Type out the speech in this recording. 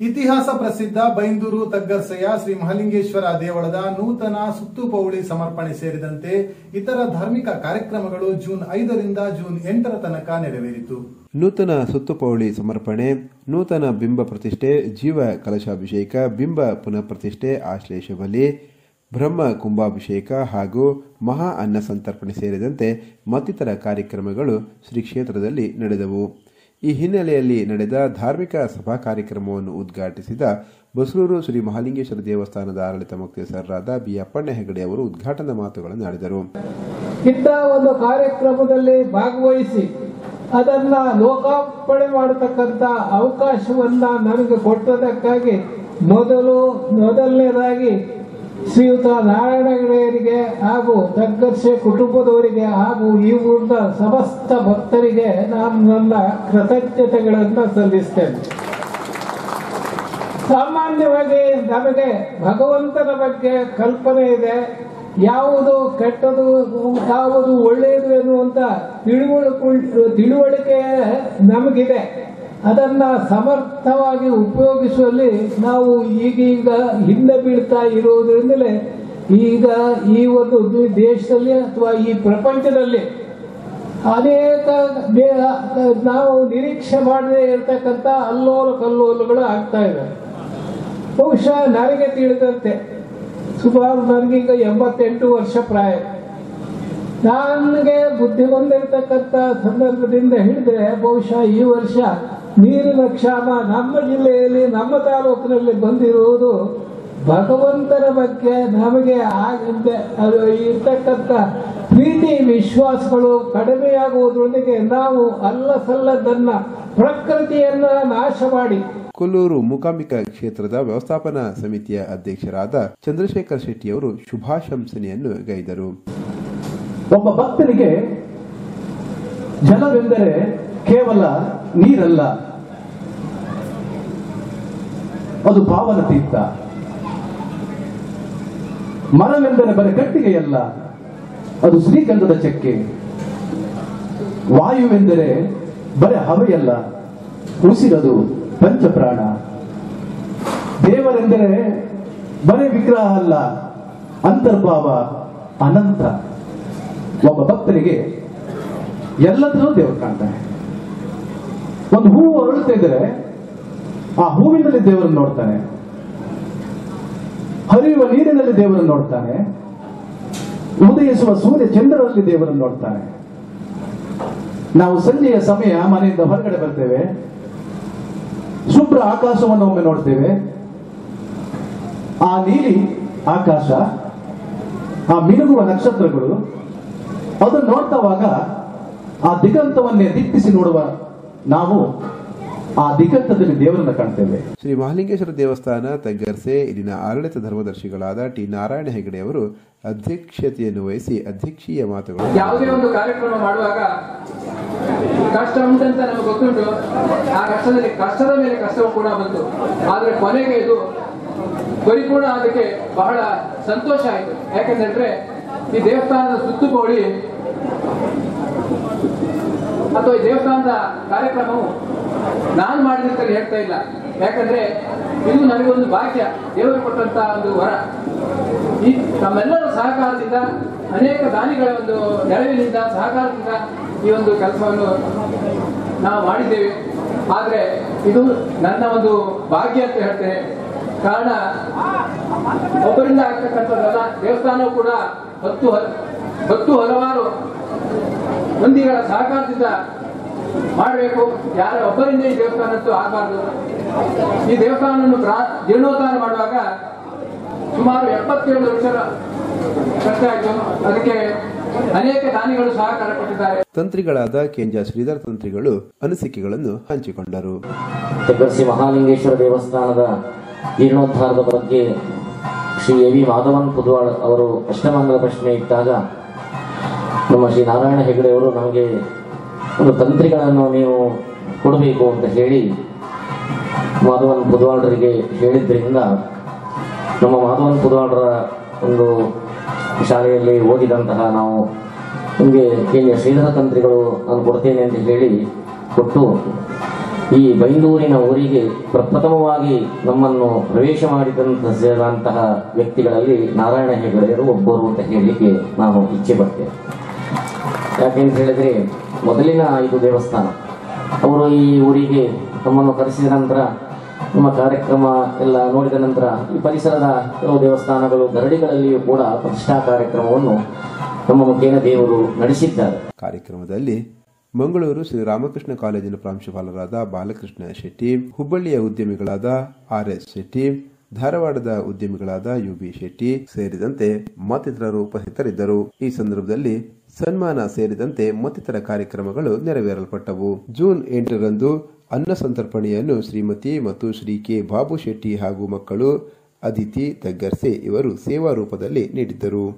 ಇತಿಹಾಸ ಪ್ರಸಿದ್ಧ ಬೈಂದೂರು ತಗ್ಗರ್ಸೆಯ ಶ್ರೀ ಮಹಾಲಿಂಗೇಶ್ವರ ದೇವಳದ ನೂತನ ಸುತ್ತುಪೌಳಿ ಸಮರ್ಪಣೆ ಸೇರಿದಂತೆ ಇತರ ಧಾರ್ಮಿಕ ಕಾರ್ಯಕ್ರಮಗಳು ಜೂನ್ ಐದರಿಂದ ಜೂನ್ ಎಂಟರ ತನಕ ನೆರವೇರಿತು ನೂತನ ಸುತ್ತುಪೌಳಿ ಸಮರ್ಪಣೆ ನೂತನ ಬಿಂಬ ಪ್ರತಿಷ್ಠೆ ಜೀವ ಕಲಶಾಭಿಷೇಕ ಬಿಂಬ ಪುನಃ ಪ್ರತಿಷ್ಠೆ ಆಶ್ಲೇಷ ಬಲಿ ಬ್ರಹ್ಮ ಕುಂಭಾಭಿಷೇಕ ಹಾಗೂ ಮಹಾ ಅನ್ನ ಸಂತರ್ಪಣೆ ಸೇರಿದಂತೆ ಮತ್ತಿತರ ಕಾರ್ಯಕ್ರಮಗಳು ಶ್ರೀ ಕ್ಷೇತ್ರದಲ್ಲಿ ನಡೆದವು ಈ ಹಿನ್ನೆಲೆಯಲ್ಲಿ ನಡೆದ ಧಾರ್ಮಿಕ ಸಭಾ ಕಾರ್ಯಕ್ರಮವನ್ನು ಉದ್ಘಾಟಿಸಿದ ಬಸರೂರು ಶ್ರೀ ಮಹಾಲಿಂಗೇಶ್ವರ ದೇವಸ್ಥಾನದ ಆಡಳಿತ ಮುಖ್ಯಸ್ಥರಾದ ಬಿ ಅಪ್ಪಣ್ಣ ಹೆಗಡೆ ಅವರು ಉದ್ಘಾಟನಾ ಮಾತುಗಳನ್ನು ಆಡಿದರು ಇಂಥ ಒಂದು ಕಾರ್ಯಕ್ರಮದಲ್ಲಿ ಭಾಗವಹಿಸಿ ಅದನ್ನ ಲೋಕಾರ್ಪಣೆ ಮಾಡತಕ್ಕಂತ ಅವಕಾಶವನ್ನ ನನಗೆ ಕೊಟ್ಟದಕ್ಕಾಗಿ ಮೊದಲು ಮೊದಲನೇದಾಗಿ ಶ್ರೀಯುತ ನಾರಾಯಣಗಡೆಯರಿಗೆ ಹಾಗೂ ತಗ್ಗರ್ಷೆ ಕುಟುಂಬದವರಿಗೆ ಹಾಗೂ ಈ ಊರಿನ ಸಮಸ್ತ ಭಕ್ತರಿಗೆ ನಾನು ನನ್ನ ಕೃತಜ್ಞತೆಗಳನ್ನು ಸಲ್ಲಿಸ್ತೇನೆ ಸಾಮಾನ್ಯವಾಗಿ ನಮಗೆ ಭಗವಂತನ ಬಗ್ಗೆ ಕಲ್ಪನೆ ಇದೆ ಯಾವುದು ಕೆಟ್ಟದು ಯಾವುದು ಒಳ್ಳೆಯದು ಎನ್ನುವಂತ ತಿಳುವಳಿಕೆ ತಿಳುವಳಿಕೆ ನಮಗಿದೆ ಅದನ್ನ ಸಮರ್ಥವಾಗಿ ಉಪಯೋಗಿಸುವಲ್ಲಿ ನಾವು ಈಗೀಗ ಹಿಂದೆ ಬೀಳ್ತಾ ಇರುವುದರಿಂದಲೇ ಈಗ ಈ ಒಂದು ದೇಶದಲ್ಲಿ ಅಥವಾ ಈ ಪ್ರಪಂಚದಲ್ಲಿ ಅನೇಕ ಬೇ- ನಾವು ನಿರೀಕ್ಷೆ ಮಾಡದೇ ಇರತಕ್ಕಂತ ಅಲ್ಲೋಲ ಕಲ್ಲೋಲಗಳು ಆಗ್ತಾ ಇವೆ ಬಹುಶಃ ನನಗೆ ತಿಳಿದಂತೆ ಸುಮಾರು ನನಗೀಗ ಎಂಬತ್ತೆಂಟು ವರ್ಷ ಪ್ರಾಯ ನನಗೆ ಬುದ್ಧಿ ಬಂದಿರತಕ್ಕಂಥ ಸಂದರ್ಭದಿಂದ ಹಿಡಿದ್ರೆ ಬಹುಶಃ ಈ ವರ್ಷ ನೀರಿನ ಕ್ಷಾಮ ನಮ್ಮ ಜಿಲ್ಲೆಯಲ್ಲಿ ನಮ್ಮ ತಾಲೂಕಿನಲ್ಲಿ ಬಂದಿರುವುದು ಭಗವಂತನ ಬಗ್ಗೆ ನಮಗೆ ಆಗಂತೆ ಅದು ಇರ್ತಕ್ಕಂಥ ಪ್ರೀತಿ ವಿಶ್ವಾಸಗಳು ಕಡಿಮೆಯಾಗುವುದರೊಂದಿಗೆ ನಾವು ಅಲ್ಲ ಸಲ್ಲದನ್ನ ಪ್ರಕೃತಿಯನ್ನ ನಾಶ ಮಾಡಿ ಕೊಲ್ಲೂರು ಮೂಕಾಂಬಿಕಾ ಕ್ಷೇತ್ರದ ವ್ಯವಸ್ಥಾಪನಾ ಸಮಿತಿಯ ಅಧ್ಯಕ್ಷರಾದ ಚಂದ್ರಶೇಖರ್ ಶೆಟ್ಟಿಯವರು ಶುಭಾಶಂಸನೆಯನ್ನು ಗೈದರು ಒಬ್ಬ ಭಕ್ತನಿಗೆ ಜಲವೆಂದರೆ ಕೇವಲ ನೀರಲ್ಲ ಅದು ಪಾವನ ತೀರ್ಥ ಮರವೆಂದರೆ ಬರೀ ಕಟ್ಟಿಗೆಯಲ್ಲ ಅದು ಶ್ರೀಗಂಧದ ಚಕ್ಕೆ ವಾಯುವೆಂದರೆ ಬರೀ ಹವೆಯಲ್ಲ ಉಸಿರದು ಪಂಚಪ್ರಾಣ ದೇವರೆಂದರೆ ಬರೀ ವಿಗ್ರಹ ಅಲ್ಲ ಅಂತರ್ಭಾವ ಅನಂತ ಒಬ್ಬ ಭಕ್ತನಿಗೆ ಎಲ್ಲದರಲ್ಲೂ ದೇವರು ಕಾಣ್ತಾನೆ ಒಂದು ಹೂವು ಅರಳುತ್ತಾ ಇದ್ರೆ ಆ ಹೂವಿನಲ್ಲಿ ದೇವರನ್ನು ನೋಡ್ತಾನೆ ಹರಿಯುವ ನೀರಿನಲ್ಲಿ ದೇವರನ್ನು ನೋಡ್ತಾನೆ ಉದಯಿಸುವ ಸೂರ್ಯ ಚಂದ್ರರಲ್ಲಿ ದೇವರನ್ನು ನೋಡ್ತಾನೆ ನಾವು ಸಂಜೆಯ ಸಮಯ ಮನೆಯಿಂದ ಹೊರಗಡೆ ಬರ್ತೇವೆ ಶುಭ್ರ ಆಕಾಶವನ್ನು ಒಮ್ಮೆ ನೋಡ್ತೇವೆ ಆ ನೀಲಿ ಆಕಾಶ ಆ ಮಿನುಗುವ ನಕ್ಷತ್ರಗಳು ಅದನ್ನು ನೋಡ್ತವಾಗ ಆ ದಿಗಂತವನ್ನೇ ದಿಟ್ಟಿಸಿ ನೋಡುವ ನಾವು ಆ ದಿಗಂತದಲ್ಲಿ ದೇವರನ್ನ ಕಾಣ್ತೇವೆ ಶ್ರೀ ಮಹಾಲಿಂಗೇಶ್ವರ ದೇವಸ್ಥಾನ ತಗ್ಗರ್ಸೆ ಇಲ್ಲಿನ ಆಡಳಿತ ಧರ್ಮದರ್ಶಿಗಳಾದ ಟಿ ನಾರಾಯಣ ಹೆಗಡೆ ಅವರು ಅಧ್ಯಕ್ಷತೆಯನ್ನು ವಹಿಸಿ ಅಧ್ಯಕ್ಷೀಯ ಮಾತುಗಳು ಯಾವುದೇ ಒಂದು ಕಾರ್ಯಕ್ರಮ ಮಾಡುವಾಗ ಕಷ್ಟ ಉಂಟಂತ ನಮಗೆ ಗೊತ್ತುಂಟು ಆ ಕಷ್ಟದಲ್ಲಿ ಕಷ್ಟದ ಮೇಲೆ ಕಷ್ಟವು ಕೂಡ ಬಂತು ಆದ್ರೆ ಕೊನೆಗೆ ಇದು ಪರಿಪೂರ್ಣ ಅದಕ್ಕೆ ಬಹಳ ಸಂತೋಷ ಆಯಿತು ಯಾಕಂದ್ರೆ ಈ ದೇವಸ್ಥಾನದ ಸುತ್ತುಕೋಳಿ ಅಥವಾ ಈ ದೇವಸ್ಥಾನದ ಕಾರ್ಯಕ್ರಮವು ನಾನು ಮಾಡಿದಂತಲ್ಲಿ ಹೇಳ್ತಾ ಇಲ್ಲ ಯಾಕಂದ್ರೆ ಇದು ನನಗೊಂದು ಭಾಗ್ಯ ದೇವರು ಕೊಟ್ಟಂತ ಒಂದು ವರ ಈ ತಮ್ಮೆಲ್ಲರ ಸಹಕಾರದಿಂದ ಅನೇಕ ದಾನಿಗಳ ಒಂದು ನೆರವಿನಿಂದ ಸಹಕಾರದಿಂದ ಈ ಒಂದು ಕೆಲಸವನ್ನು ನಾವು ಮಾಡಿದ್ದೇವೆ ಆದ್ರೆ ಇದು ನನ್ನ ಒಂದು ಭಾಗ್ಯ ಅಂತ ಹೇಳ್ತೇನೆ ಕಾರಣ ಒಬ್ಬರಿಂದ ಆಗ್ತಕ್ಕಂಥದ್ದಲ್ಲ ದೇವಸ್ಥಾನವು ಕೂಡ ಹತ್ತು ಹ- ಹತ್ತು ಹಲವಾರು ಮಂದಿಗಳ ಸಹಕಾರದಿಂದ ಮಾಡಬೇಕು ಯಾರ ಒಬ್ಬರಿಂದ ಈ ದೇವಸ್ಥಾನ ಅಂತೂ ಆಗಬಾರ್ದು ಈ ದೇವಸ್ಥಾನವನ್ನು ಪ್ರಾ- ಜೀರ್ಣೋದ್ಧಾರ ಮಾಡುವಾಗ ಸುಮಾರು ಎಪ್ಪತ್ತೇಳು ಲಕ್ಷ ಖರ್ಚು ಆಯಿತು ಅದಕ್ಕೆ ಅನೇಕ ದಾನಿಗಳು ಸಹಕಾರ ಕೊಟ್ಟಿದ್ದಾರೆ ತಂತ್ರಿಗಳಾದ ಕೆಂಜ ಶ್ರೀಧರ್ ತಂತ್ರಿಗಳು ಅನಿಸಿಕೆಗಳನ್ನು ಹಂಚಿಕೊಂಡರು ತೆಗ್ಗರ್ಸಿ ಮಹಾಲಿಂಗೇಶ್ವರ ದೇವಸ್ಥಾನದ ಜೀರ್ಣೋದ್ಧಾರದ ಬಗ್ಗೆ ಶ್ರೀ ಎ ವಿ ಮಾಧವನ್ ಪುದ್ವಾಳ್ ಅವರು ಅಷ್ಟಮಂಗಲ ಪ್ರಶ್ನೆ ಇಟ್ಟಾಗ ನಮ್ಮ ಶ್ರೀ ನಾರಾಯಣ ಹೆಗಡೆ ಅವರು ನಮಗೆ ಒಂದು ತಂತ್ರಿಗಳನ್ನು ನೀವು ಕೊಡಬೇಕು ಅಂತ ಹೇಳಿ ಮಾಧವನ್ ಪುದ್ವಾಳರಿಗೆ ಹೇಳಿದ್ರಿಂದ ನಮ್ಮ ಮಾಧವನ್ ಪುದ್ವಾಳರ ಒಂದು ಶಾಲೆಯಲ್ಲಿ ಓದಿದಂತಹ ನಾವು ನಿಮಗೆ ಕೇಳಿಯ ಶ್ರೀಧರ ತಂತ್ರಿಗಳು ನಾನು ಕೊಡ್ತೇನೆ ಅಂತ ಹೇಳಿ ಕೊಟ್ಟು ಈ ಬೈಂದೂರಿನ ಊರಿಗೆ ಪ್ರಪ್ರಥಮವಾಗಿ ನಮ್ಮನ್ನು ಪ್ರವೇಶ ಮಾಡಿದಂತಹ ವ್ಯಕ್ತಿಗಳಲ್ಲಿ ನಾರಾಯಣ ಹೆಗಡೆಯರು ಒಬ್ಬರು ಅಂತ ಹೇಳಲಿಕ್ಕೆ ನಾನು ಇಚ್ಛೆ ಪಡ್ತೇನೆ ಯಾಕೆಂತ ಹೇಳಿದ್ರೆ ಮೊದಲಿನ ಇದು ದೇವಸ್ಥಾನ ಅವರು ಈ ಊರಿಗೆ ನಮ್ಮನ್ನು ಕರೆಸಿದ ನಂತರ ನಮ್ಮ ಕಾರ್ಯಕ್ರಮ ಎಲ್ಲ ನೋಡಿದ ನಂತರ ಈ ಪರಿಸರದ ಕೆಲವು ದೇವಸ್ಥಾನಗಳು ಗರಡಿಗಳಲ್ಲಿಯೂ ಕೂಡ ಪ್ರತಿಷ್ಠಾ ಕಾರ್ಯಕ್ರಮವನ್ನು ನಮ್ಮ ಮುಖೇನ ದೇವರು ನಡೆಸಿದ್ದಾರೆ ಕಾರ್ಯಕ್ರಮದಲ್ಲಿ ಮಂಗಳೂರು ಶ್ರೀ ರಾಮಕೃಷ್ಣ ಕಾಲೇಜಿನ ಪ್ರಾಂಶುಪಾಲರಾದ ಬಾಲಕೃಷ್ಣ ಶೆಟ್ಟಿ ಹುಬ್ಬಳ್ಳಿಯ ಉದ್ಯಮಿಗಳಾದ ಆರ್ ಎಸ್ ಶೆಟ್ಟಿ ಧಾರವಾಡದ ಉದ್ಯಮಿಗಳಾದ ಯು ಬಿ ಶೆಟ್ಟಿ ಸೇರಿದಂತೆ ಮತ್ತಿತರರು ಉಪಸ್ಥಿತರಿದ್ದರು ಈ ಸಂದರ್ಭದಲ್ಲಿ ಸನ್ಮಾನ ಸೇರಿದಂತೆ ಮತ್ತಿತರ ಕಾರ್ಯಕ್ರಮಗಳು ನೆರವೇರಲ್ಪಟ್ಟವು ಜೂನ್ ಎಂಟರಂದು ಅನ್ನ ಸಂತರ್ಪಣೆಯನ್ನು ಶ್ರೀಮತಿ ಮತ್ತು ಶ್ರೀ ಕೆ ಬಾಬು ಶೆಟ್ಟಿ ಹಾಗೂ ಮಕ್ಕಳು ಅದಿತಿ ತಗ್ಗರ್ಸೆ ಇವರು ಸೇವಾ ರೂಪದಲ್ಲಿ ನೀಡಿದ್ದರು